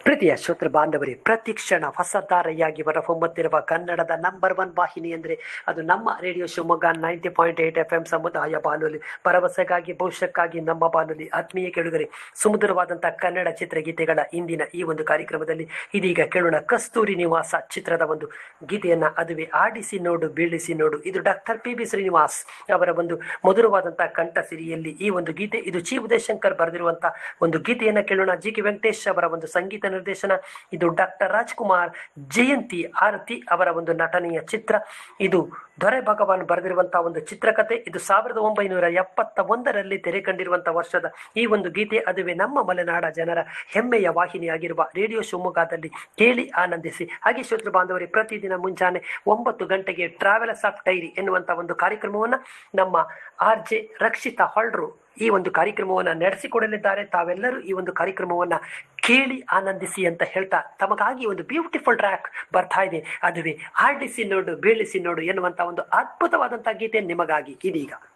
ಪ್ರೀತಿಯ ಶ್ರೋತೃ ಬಾಂಧವರೇ ಪ್ರತಿ ಕ್ಷಣ ಹೊಸ ಧಾರೆಯಾಗಿ ಹೊರಹೊಮ್ಮುತ್ತಿರುವ ಕನ್ನಡದ ನಂಬರ್ ಒನ್ ವಾಹಿನಿ ಅಂದರೆ ಅದು ನಮ್ಮ radio Shivamogga ninety point eight F M ಸಮುದಾಯ ಬಾನುಲಿ ಭರವಸೆಗಾಗಿ ಭವಿಷ್ಯಕ್ಕಾಗಿ ನಮ್ಮ ಬಾನುಲಿ ಆತ್ಮೀಯ ಕೆಳುಗರೆ ಸುಮಧುರವಾದಂತಹ ಕನ್ನಡ ಚಿತ್ರಗೀತೆಗಳ ಇಂದಿನ ಈ ಒಂದು ಕಾರ್ಯಕ್ರಮದಲ್ಲಿ ಇದೀಗ ಕೇಳೋಣ ಕಸ್ತೂರಿ ನಿವಾಸ ಚಿತ್ರದ ಒಂದು ಗೀತೆಯನ್ನ ಅದುವೇ ಆಡಿಸಿ ನೋಡು ಬೀಳಿಸಿ ನೋಡು ಇದು ಡಾಕ್ಟರ್ ಪಿ ಬಿ ಶ್ರೀನಿವಾಸ್ ಅವರ ಒಂದು ಮಧುರವಾದಂತಹ ಕಂಠ ಸಿರಿಯಲ್ಲಿ ಈ ಒಂದು ಗೀತೆ ಇದು ಚಿ ಉದಯಶಂಕರ್ ಬರೆದಿರುವಂತಹ ಒಂದು ಗೀತೆಯನ್ನ ಕೇಳೋಣ ಜಿ ಕೆ ವೆಂಕಟೇಶ್ ಅವರ ಒಂದು ಸಂಗೀತ ನಿರ್ದೇಶನ ಇದು ಡಾಕ್ಟರ್ ರಾಜ್ಕುಮಾರ್ ಜಯಂತಿ ಆರತಿ ಅವರ ಒಂದು ನಟನೆಯ ಚಿತ್ರ ಇದು ದೊರೆ ಭಗವಾನ್ ಬರೆದಿರುವಂತಹ ಒಂದು ಚಿತ್ರಕಥೆ ಇದು ಸಾವಿರದ ಒಂಬೈನೂರ ಎಪ್ಪತ್ತ ಒಂದರಲ್ಲಿ ತೆರೆ ಕಂಡಿರುವಂತಹ ವರ್ಷದ ಈ ಒಂದು ಗೀತೆ ಅದುವೇ ನಮ್ಮ ಮಲೆನಾಡ ಜನರ ಹೆಮ್ಮೆಯ ವಾಹಿನಿಯಾಗಿರುವ ರೇಡಿಯೋ ಶಿವಮೊಗ್ಗದಲ್ಲಿ ಕೇಳಿ ಆನಂದಿಸಿ ಹಾಗೆ ಶ್ರೋತೃ ಬಾಂಧವರೇ ಪ್ರತಿದಿನ ಮುಂಜಾನೆ ಒಂಬತ್ತು ಗಂಟೆಗೆ ಟ್ರಾವೆಲರ್ಸ್ ಆಫ್ ಡೈರಿ ಎನ್ನುವಂತ ಒಂದು ಕಾರ್ಯಕ್ರಮವನ್ನ ನಮ್ಮ ಆರ್ ಜೆ ರಕ್ಷಿತಾ ಹೊಳ್ರು ಈ ಒಂದು ಕಾರ್ಯಕ್ರಮವನ್ನ ನಡೆಸಿಕೊಡಲಿದ್ದಾರೆ ತಾವೆಲ್ಲರೂ ಈ ಒಂದು ಕಾರ್ಯಕ್ರಮವನ್ನ ಕೇಳಿ ಆನಂದಿಸಿ ಅಂತ ಹೇಳ್ತಾ ತಮಗಾಗಿ ಒಂದು ಬ್ಯೂಟಿಫುಲ್ ಟ್ರ್ಯಾಕ್ ಬರ್ತಾ ಇದೆ ಅದುವೇ ಆಡಿಸಿ ನೋಡು ಬೀಳಿಸಿ ನೋಡು ಎನ್ನುವಂತ ಒಂದು ಅದ್ಭುತವಾದಂತಹ ಗೀತೆ ನಿಮಗಾಗಿ ಇದೀಗ